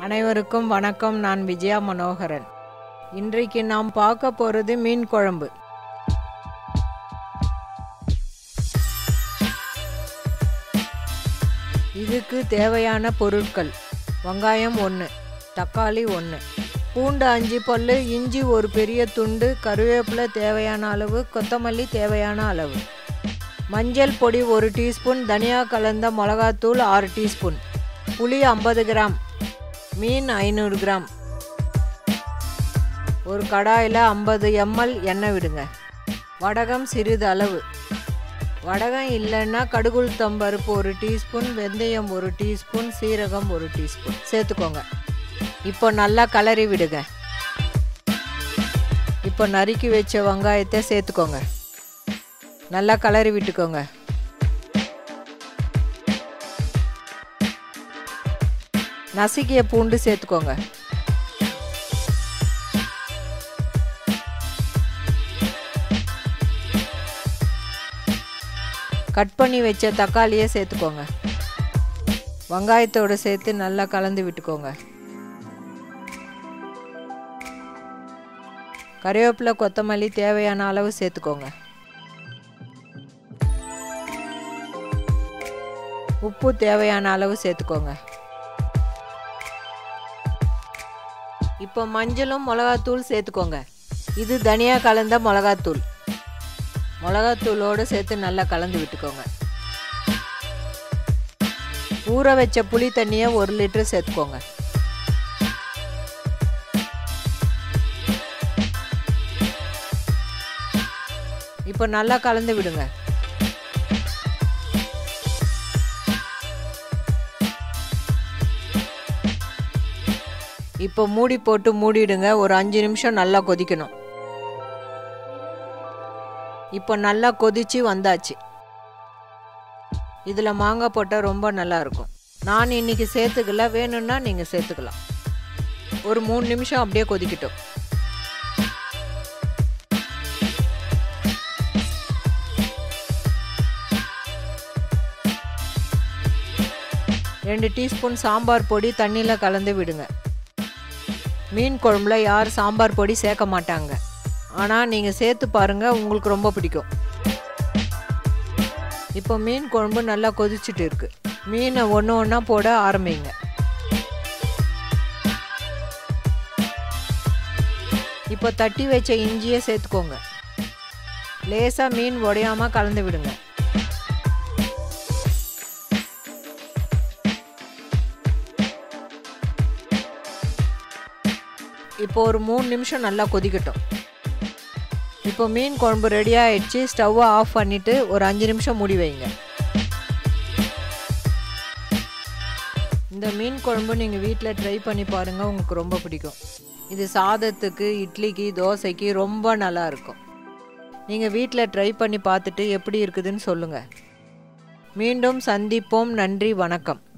அனைவருக்கும் வணக்கம் நான் விஜயா மனோகரன் இன்றைக்கு நாம் பார்க்க போகிறது மீன் குழம்பு இதுக்கு தேவையான பொருட்கள் வெங்காயம் ஒன்று தக்காளி ஒன்று பூண்டு அஞ்சு பல் இஞ்சி ஒரு பெரிய துண்டு கருவேப்பிலை தேவையான அளவு கொத்தமல்லி தேவையான அளவு மஞ்சள் பொடி ஒரு டீஸ்பூன் தனியா கலந்த மிளகாத்தூள் ஆறு டீஸ்பூன் புளி ஐம்பது கிராம் மீன் ஐநூறு கிராம் ஒரு கடாயில் ஐம்பது எம்எல் எண்ணெய் விடுங்க வடகம் சிறிது அளவு வடகம் இல்லைன்னா கடுகுளுத்தம் பருப்பு ஒரு டீஸ்பூன் வெந்தயம் ஒரு டீஸ்பூன் சீரகம் ஒரு டீஸ்பூன் சேர்த்துக்கோங்க இப்போ நல்லா கலரி விடுங்க இப்போ நறுக்கி வச்ச வெங்காயத்தை சேர்த்துக்கோங்க நல்லா கலரி விட்டுக்கோங்க நசுக்கிய பூண்டு சேர்த்துக்கோங்க கட் பண்ணி வச்ச தக்காளியை சேர்த்துக்கோங்க வெங்காயத்தோடு சேர்த்து நல்லா கலந்து விட்டுக்கோங்க கறிவேப்பிலை கொத்தமல்லி தேவையான அளவு சேர்த்துக்கோங்க உப்பு தேவையான அளவு சேர்த்துக்கோங்க இப்போ மஞ்சளும் மிளகாத்தூள் சேர்த்துக்கோங்க இது தனியா கலந்த மிளகாத்தூள் மிளகாத்தூளோடு சேர்த்து நல்லா கலந்து விட்டுக்கோங்க ஊற வச்ச புளி தண்ணியை ஒரு லிட்டர் சேர்த்துக்கோங்க இப்போ நல்லா கலந்து விடுங்க இப்போ மூடி போட்டு மூடிடுங்க ஒரு அஞ்சு நிமிஷம் நல்லா கொதிக்கணும் இப்போ நல்லா கொதிச்சு வந்தாச்சு இதில் மாங்காய் போட்டால் ரொம்ப நல்லா இருக்கும் நான் இன்னைக்கு சேர்த்துக்கல வேணும்னா நீங்கள் சேர்த்துக்கலாம் ஒரு மூணு நிமிஷம் அப்படியே கொதிக்கட்டும் ரெண்டு டீஸ்பூன் சாம்பார் பொடி தண்ணியில் கலந்து விடுங்க மீன் குழம்புல யார் சாம்பார் பொடி சேர்க்க மாட்டாங்க ஆனால் நீங்கள் சேர்த்து பாருங்கள் உங்களுக்கு ரொம்ப பிடிக்கும் இப்போ மீன் குழம்பு நல்லா கொதிச்சுட்டு இருக்கு மீனை ஒன்று ஒன்றா போட ஆரம்பிங்க இப்போ தட்டி வச்ச இஞ்சியை சேர்த்துக்கோங்க லேசாக மீன் உடையாமல் கலந்து விடுங்க இப்போ ஒரு மூணு நிமிஷம் நல்லா கொதிக்கட்டும் இப்போ மீன் குழம்பு ரெடி ஆயிடுச்சு ஸ்டவ்வை ஆஃப் பண்ணிவிட்டு ஒரு அஞ்சு நிமிஷம் மூடி வைங்க இந்த மீன் குழம்பு நீங்கள் வீட்டில் ட்ரை பண்ணி பாருங்கள் உங்களுக்கு ரொம்ப பிடிக்கும் இது சாதத்துக்கு இட்லிக்கு தோசைக்கு ரொம்ப நல்லா இருக்கும் நீங்கள் வீட்டில் ட்ரை பண்ணி பார்த்துட்டு எப்படி இருக்குதுன்னு சொல்லுங்கள் மீண்டும் சந்திப்போம் நன்றி வணக்கம்